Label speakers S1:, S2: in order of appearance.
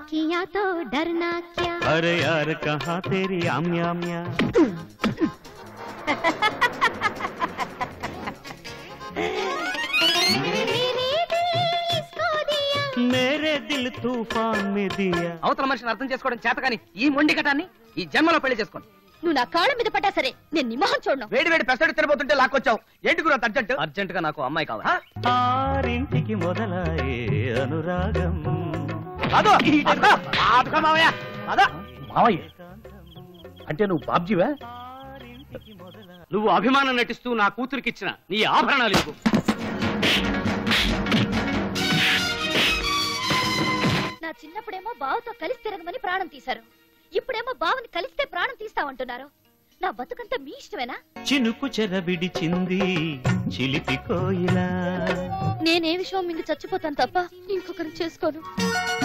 S1: किया तो डरना क्या
S2: अरे यार कहाँ तेरी आम्या आम्या
S1: मेरे दिल इसको दिया
S2: मेरे दिल तूफान में दिया
S3: అవతల మనిషిని అర్థం చేసుకోవడం చేత కానీ ఈ మొండి గటాన్ని ఈ జన్మలో పెళ్లి చేసుకోండి
S1: నువ్వు నా కాళ్ళ మీద పడ్డా సరే నేను నిమ్మహం చూడను
S4: వేడి వేడి పెసడు తినబోతుంటే లాక్కొచ్చావు ఏంటి గురు అంత అర్జెంట్
S3: అర్జెంట్ గా నాకు అమ్మాయి కావాలి
S2: ఆరింటికి మొదలాయే అనురాగం
S4: అదో అదో మావయ్య అదో
S3: మావయ్య అంటే నువ్వు బాబ్జీవా
S5: నువ్వు అభిమానం నటిస్తూ నా కూతురికిచ్చిన నీ ఆభరణాలు ఇవ్వు
S1: నా చిన్నప్పుడేమో బావతో కలిసి తిరగమని ప్రాణం తీశారు ఇప్పుడేమో బావని కలిస్తే ప్రాణం తీస్తామంటున్నారు నా బతుకంతా మీ ఇష్టమేనా
S2: చినుకు చెర విడిచింది చిలిపి కోయిలా
S1: నేనే విషయం మింగి చచ్చిపోతాను తప్ప ఇంకొకరు చేసుకోను